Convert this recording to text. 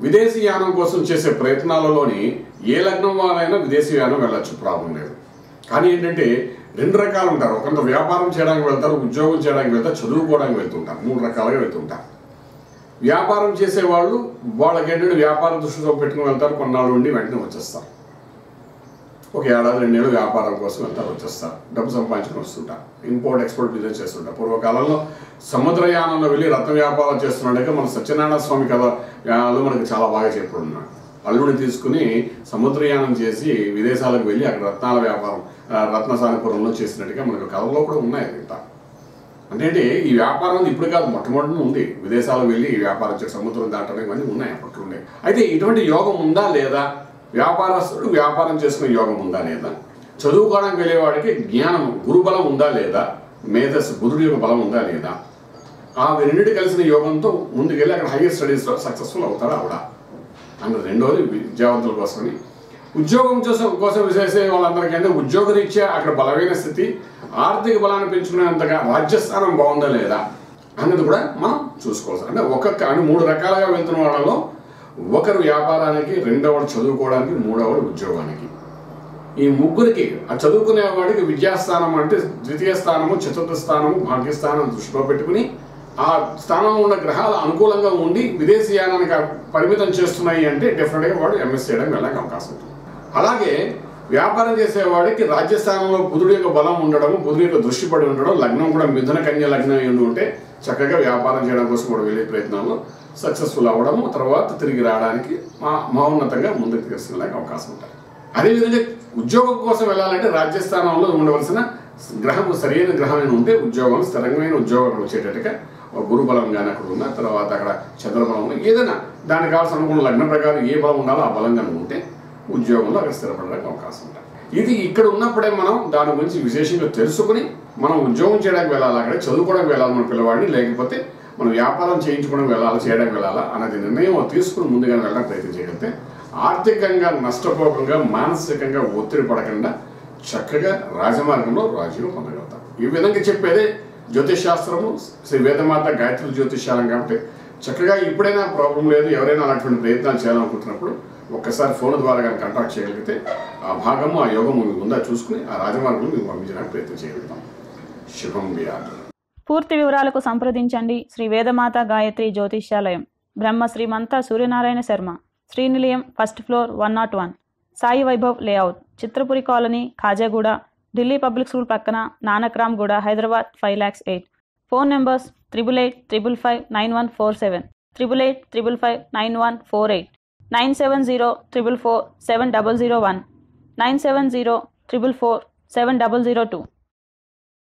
విదేశీ యానం కోసం చేసే ప్రయత్నాలలోని ఏ లగ్నం వారైనా విదేశీ యానం వెళ్ళొచ్చు ప్రాబ్లం లేదు కానీ ఏంటంటే రెండు రకాలు ఉంటారు ఒకంత వ్యాపారం చేయడానికి వెళ్తారు ఉద్యోగం చేయడానికి వెళ్తారు చదువుకోవడానికి వెళ్తుంటారు మూడు రకాలుగా వెళ్తుంటారు వ్యాపారం చేసేవాళ్ళు వాళ్ళకి ఏంటంటే వ్యాపార దృష్టితో పెట్టుకుని వెళ్తారు కొన్నాళ్ళు ఉండి వెంటనే వచ్చేస్తారు ఒక ఏడాది రెండేళ్ళు వ్యాపారం కోసం వెళ్తారు వచ్చేస్తారు డబ్బు సంపాదించుకొని వస్తుంటారు ఇంపోర్ట్ ఎక్స్పోర్ట్ బిజినెస్ చేస్తుంటారు పూర్వకాలంలో సముద్రయానంలో వెళ్ళి రత్న వ్యాపారం చేస్తున్నాడే మన సత్యనారాయణ స్వామి కథ లో మనకి చాలా బాగా చెప్పాడు ఉన్నాడు అల్లుడిని తీసుకుని సముద్రయానం చేసి విదేశాలకు వెళ్ళి అక్కడ రత్నాల వ్యాపారం ఆ, రత్నసానిపురంలో చేసినట్టుగా మనకు కథలో కూడా ఉన్నాయి ఇంత అంటే ఏంటి, ఈ వ్యాపారం ఇప్పుడు కాదు మొట్టమొదటి ఉంది విదేశాలకు వెళ్ళి ఈ వ్యాపారం చేసి సముద్రం దాటడం ఇవన్నీ ఉన్నాయి అప్పట్లో ఉండే అయితే ఇటువంటి యోగం ఉందా లేదా వ్యాపారస్తుడు వ్యాపారం చేసుకునే యోగం ఉందా లేదా చదువుకోవడానికి వెళ్ళేవాడికి జ్ఞానం గురుబలం ఉందా లేదా మేధస్సు బుధుడి యొక్క బలం ఉందా లేదా ఆ రెండింటి కలిసిన యోగంతో ముందుకెళ్ళి అక్కడ హైయర్ స్టడీస్లో సక్సెస్ఫుల్ అవుతారా ఆవిడ అన్న రెండోది విద్యావంతుల కోసమని ఉద్యోగం కోసం కోసం చేసే వాళ్ళందరికీ అంటే ఉద్యోగ రీత్యా అక్కడ బలమైన స్థితి ఆర్థిక బలాన్ని పెంచుకునేంతగా రాజ్యస్థానం బాగుందా లేదా అన్నది కూడా మనం చూసుకోవాలి అంటే ఒక్కొక్క అంటే మూడు రకాలుగా వెళ్తున్న వాళ్ళలో ఒకరు వ్యాపారానికి రెండవడు చదువుకోవడానికి మూడవడు ఉద్యోగానికి ఈ ముగ్గురికి ఆ చదువుకునే వాడికి విద్యాస్థానం అంటే ద్వితీయ స్థానము చతుర్థ స్థానము భాగ్యస్థానం దృష్టిలో పెట్టుకుని ఆ స్థానంలో ఉన్న గ్రహాలు అనుకూలంగా ఉండి విదేశీ యానానికి పరిమితం చేస్తున్నాయి అంటే డెఫినెట్గా వాడు ఎంఎస్ చేయడానికి వెళ్ళడానికి అవకాశం ఉంటుంది అలాగే వ్యాపారం చేసేవాడికి రాజ్యస్థానంలో బుధుడి యొక్క బలం ఉండడం బుధుడి యొక్క దృష్టి పడి ఉండడం లగ్నం కూడా మిథున కన్య లగ్నం అయి ఉండి ఉంటే చక్కగా వ్యాపారం చేయడం కోసం కూడా వెళ్ళే ప్రయత్నాల్లో సక్సెస్ఫుల్ అవ్వడము తర్వాత తిరిగి రావడానికి మా మహోన్నతంగా ముందుకు తీసుకెళ్ళడానికి అవకాశం ఉంటుంది అదేవిధంగా ఉద్యోగం కోసం వెళ్ళాలంటే రాజ్యస్థానంలో ఉండవలసిన గ్రహం సరైన గ్రహమైన ఉంటే ఉద్యోగం స్థిరమైన ఉద్యోగం వచ్చేటట్టుగా ఒక గురుబలం కానీ అక్కడ ఉన్న తర్వాత అక్కడ చంద్రబలం ఉన్న ఏదైనా దానికి కావాల్సిన అనుకున్న లగ్న ప్రకారం ఏ బలం ఉండాలో ఆ బలం కనుక ఉంటే ఉద్యోగంలో అక్కడ స్థిరపడడానికి అవకాశం ఉంటుంది ఇది ఇక్కడ ఉన్నప్పుడే మనం దాని గురించి విశేషంగా తెలుసుకుని మనం ఉద్యోగం చేయడానికి వెళ్ళాలి అక్కడ చదువుకోవడానికి వెళ్ళాలి మన పిల్లవాడిని లేకపోతే మనం వ్యాపారం చేయించుకోవడం వెళ్ళాలి చేయడానికి వెళ్ళాలా అన్నది నిర్ణయం తీసుకుని ముందుగా వెళ్ళడానికి ప్రయత్నం చేయగలిగితే ఆర్థికంగా నష్టపోకుండా మానసికంగా ఒత్తిడి పడకుండా చక్కగా రాజమార్గంలో రాజీవ్ పొందగలుగుతాం ఈ విధంగా చెప్పేదే జ్యోతిష్ శాస్త్రము శ్రీ వేదమాత గాయత్రి జ్యోతిష్యాలం కాబట్టి చక్కగా ఇప్పుడైనా ప్రాబ్లం లేదు ఎవరైనా అలాంటి ప్రయత్నాలు చేయాలనుకుంటున్నప్పుడు ఒక్కసారి ఫోన్ ద్వారా కానీ కాంటాక్ట్ చేయగలిగితే ఆ భాగము ఆ యోగము మీకు ఉందా చూసుకుని ఆ రాజమార్గం మీకు పంపించడానికి ప్రయత్నం చేయగలుగుతాం శుభం వ్యాధులు పూర్తి వివరాలకు సంప్రదించండి Shri Vedamata Gayatri Jyotishyalayam Brahma Srimanta Suryanarayana Sharma Srinilayam first floor one nought one Sai Vaibhav layout Chitrapuri colony Khajaguda Delhi public school పక్కన Nanakramguda Hyderabad five lakhs eight phone numbers triple eight triple five nine one four seven triple eight triple five nine one four eight nine seven zero triple four seven double zero one nine seven zero triple four seven double zero two